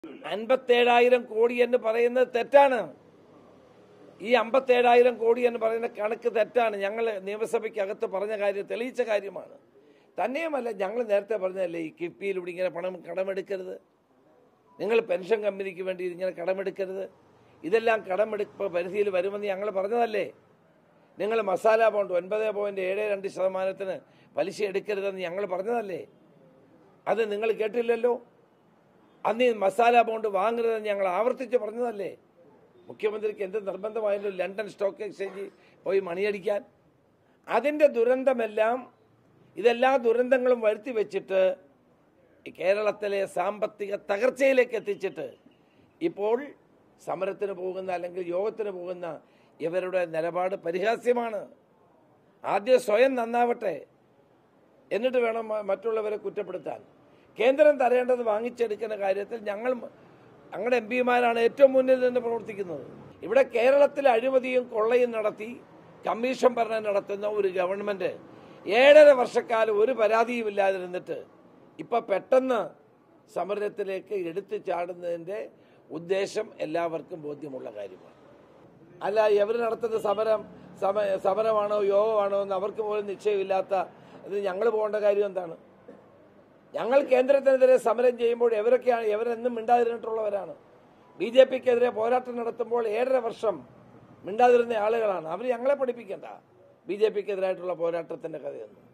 അൻപത്തേഴായിരം കോടി എന്ന് പറയുന്നത് തെറ്റാണ് ഈ അമ്പത്തേഴായിരം കോടി എന്ന് പറയുന്ന കണക്ക് തെറ്റാണ് ഞങ്ങൾ നിയമസഭയ്ക്കകത്ത് പറഞ്ഞ കാര്യം തെളിയിച്ച കാര്യമാണ് തന്നെയുമല്ല ഞങ്ങൾ നേരത്തെ പറഞ്ഞതല്ലേ ഈ കിഫ്ബിയിലൂടെ ഇങ്ങനെ പണം കടമെടുക്കരുത് നിങ്ങൾ പെൻഷൻ കമ്പനിക്ക് വേണ്ടി ഇങ്ങനെ കടമെടുക്കരുത് ഇതെല്ലാം കടമെടുപ്പ് പരിധിയിൽ വരുമെന്ന് ഞങ്ങൾ പറഞ്ഞതല്ലേ നിങ്ങൾ മസാല ബോണ്ട് ഒൻപത് പോയിന്റ് ഏഴ് രണ്ട് ശതമാനത്തിന് പലിശ എടുക്കരുതെന്ന് ഞങ്ങൾ പറഞ്ഞതല്ലേ അത് നിങ്ങൾ കേട്ടില്ലല്ലോ അന്ന് ഈ മസാല ബോണ്ട് വാങ്ങരുതെന്ന് ഞങ്ങൾ ആവർത്തിച്ച് പറഞ്ഞതല്ലേ മുഖ്യമന്ത്രിക്ക് എന്ത് നിർബന്ധമായല്ലോ ലണ്ടൻ സ്റ്റോക്ക് എക്സ്ചേഞ്ചിൽ പോയി മണിയടിക്കാൻ അതിൻ്റെ ദുരന്തമെല്ലാം ഇതെല്ലാ ദുരന്തങ്ങളും വരുത്തി വെച്ചിട്ട് ഈ കേരളത്തിലെ സാമ്പത്തിക തകർച്ചയിലേക്ക് എത്തിച്ചിട്ട് ഇപ്പോൾ സമരത്തിന് പോകുന്ന അല്ലെങ്കിൽ യോഗത്തിന് പോകുന്ന ഇവരുടെ നിലപാട് പരിഹാസ്യമാണ് ആദ്യം സ്വയം നന്നാവട്ടെ എന്നിട്ട് വേണം മ- മറ്റുള്ളവരെ കുറ്റപ്പെടുത്താൻ കേന്ദ്രം തരേണ്ടത് വാങ്ങിച്ചെടുക്കുന്ന കാര്യത്തിൽ ഞങ്ങൾ മ- ഞങ്ങളുടെ എം പിമാരാണ് ഏറ്റവും മുന്നിൽ നിന്ന് പ്രവർത്തിക്കുന്നത് ഇവിടെ കേരളത്തിൽ അഴിമതിയും കൊള്ളയും നടത്തി കമ്മീഷൻ ഭരണം നടത്തുന്ന ഒരു ഗവൺമെന്റ് ഏഴര വർഷക്കാലം ഒരു പരാതിയും ഇല്ലാതിരുന്നിട്ട് ഇപ്പൊ പെട്ടെന്ന് സമരത്തിലേക്ക് എടുത്തു ചാടുന്നതിന്റെ ഉദ്ദേശം എല്ലാവർക്കും ബോധ്യമുള്ള കാര്യമാണ് അല്ല ഇവർ നടത്തുന്ന സമരം സമ സമരമാണോ യോഗമാണോ എന്ന് അവർക്ക് പോലും നിശ്ചയമില്ലാത്ത ഇത് ഞങ്ങൾ പോകേണ്ട കാര്യം എന്താണ് ഞങ്ങൾ കേന്ദ്രത്തിനെതിരെ സമരം ചെയ്യുമ്പോൾ എവരൊക്കെയാണ് എവരെന്നും മിണ്ടാതിരുന്നിട്ടുള്ളവരാണ് ബി ജെ പിക്കെതിരെ പോരാട്ടം നടത്തുമ്പോൾ ഏഴര വർഷം മിണ്ടാതിരുന്ന ആളുകളാണ് അവർ ഞങ്ങളെ പഠിപ്പിക്കണ്ട ബി ജെ പിക്കെതിരായിട്ടുള്ള പോരാട്ടത്തിന്റെ കഥയൊന്നും